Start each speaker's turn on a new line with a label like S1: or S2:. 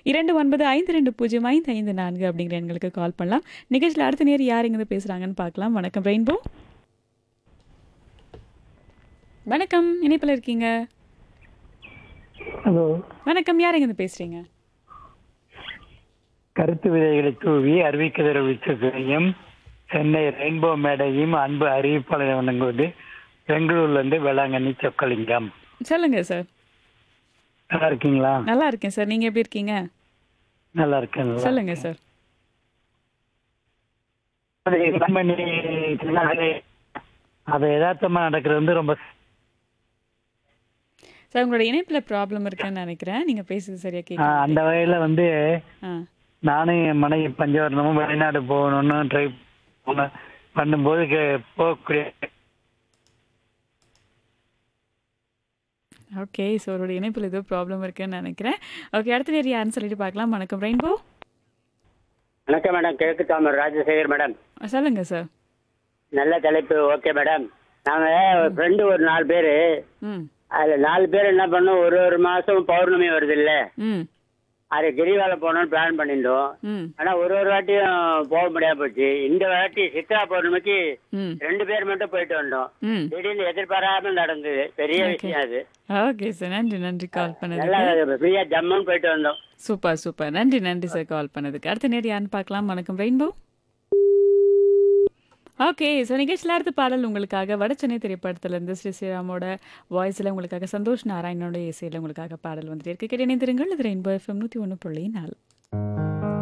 S1: இரண்டு ஒன்பது ஐந்து ரெண்டு பூஜ்ஜியம் ஐந்து ஐந்து நான்கு அப்படிங்கிற எண்களுக்கு கால் பண்ணலாம் நிகழ்ச்சியில் அடுத்த நேரம் யார் இங்கே பேசுகிறாங்கன்னு பார்க்கலாம் வணக்கம் ரெயின்போ வணக்கம் இணைப்பில் இருக்கீங்க
S2: ஹலோ
S1: வணக்கம் யார் இங்கே பேசுகிறீங்க
S2: கருத்து விதைகளை தூவி அறிவிக்கதர விச்சத்தையும் சென்னை ரெயின்போ மேடையும் அன்பு அறிவிப்பாளர் வணங்குவது பெங்களூர்லேருந்து வேளாங்கண்ணி சொக்கலிங்கம்
S1: சொல்லுங்க சார்
S2: நல்லா இருக்கீங்களா
S1: நல்லா இருக்கேன் சார் நீங்கள் எப்படி இருக்கீங்க
S2: நல்லா இருக்கேன் நல்லா
S1: சொல்லுங்க சார்
S2: இருக்கேன். கம்பெனி அது- அது யதார்த்தமா நடக்கிறது வந்து ரொம்ப
S1: சார் உங்களோட இணைப்பில் ப்ராப்ளம் இருக்குன்னு நினைக்கிறேன் நீங்கள் பேசுறது சரியாக
S2: ஆ,
S1: கேட்க
S2: அந்த வகையில வந்து
S1: ஆ
S2: நானும் என் மனைவி பஞ்சவர்ணமும் வெளிநாடு போகணும்னு ட்ரை பண்ண பண்ணும்போது கே- போகக்கூடிய
S1: ஓகே ஸோ அவரோட இணைப்பில் ஏதோ ப்ராப்ளம் இருக்குன்னு நினைக்கிறேன் ஓகே அடுத்த நேரம் யாருன்னு சொல்லிட்டு பார்க்கலாம் வணக்கம் ரெயின்போ
S3: வணக்கம் மேடம் கிழக்கு தாமர் ராஜசேகர் மேடம்
S1: சொல்லுங்க சார்
S3: நல்ல தலைப்பு ஓகே மேடம் நாங்கள் ஃப்ரெண்டு ஒரு நாலு பேர்
S1: ம்
S3: அதில் நாலு பேர் என்ன பண்ணோம் ஒரு ஒரு மாதம் பௌர்ணமி வருது இல்லை
S1: ம்
S3: அது கிரிவாலம் போகணும்னு பிளான் பண்ணியிருந்தோம்
S1: ம்
S3: ஆனால் ஒரு ஒரு வாட்டியும் போக முடியாம போச்சு இந்த வாட்டி சித்ரா பௌர்ணமிக்கு
S1: ம்
S3: ரெண்டு பேர் மட்டும் போயிட்டு வந்தோம்
S1: ம்
S3: திடீர்னு எதிர்பாராமல் நடந்தது பெரிய
S1: Okay.
S3: விஷயம் அது
S1: ஓகே சார் நன்றி நன்றி கால்
S3: நல்லா
S1: பண்ணதுக்கு
S3: ஃப்ரீயாக ஜம்முன்னு போயிட்டு வந்தோம்
S1: சூப்பர் சூப்பர் நன்றி நன்றி சார் கால் பண்ணதுக்கு அடுத்த நேரம் யாருன்னு பார்க்கலாம் வணக்கம் ரெயின்போ ஓகே ஸோ நிகழ்ச்சியில் அடுத்த பாடல் உங்களுக்காக வடச்சென்னை திரைப்படத்திலிருந்து ஸ்ரீ ஸ்ரீராமோட வாய்ஸில் உங்களுக்காக சந்தோஷ் நாராயணனோட இசையில் உங்களுக்காக பாடல் வந்துட்டு இருக்கு கேட்டு இணைந்திருங்கள் இது ரெயின்போ எஃப்எம் நூற்றி ஒன்று புள்ளி நாலு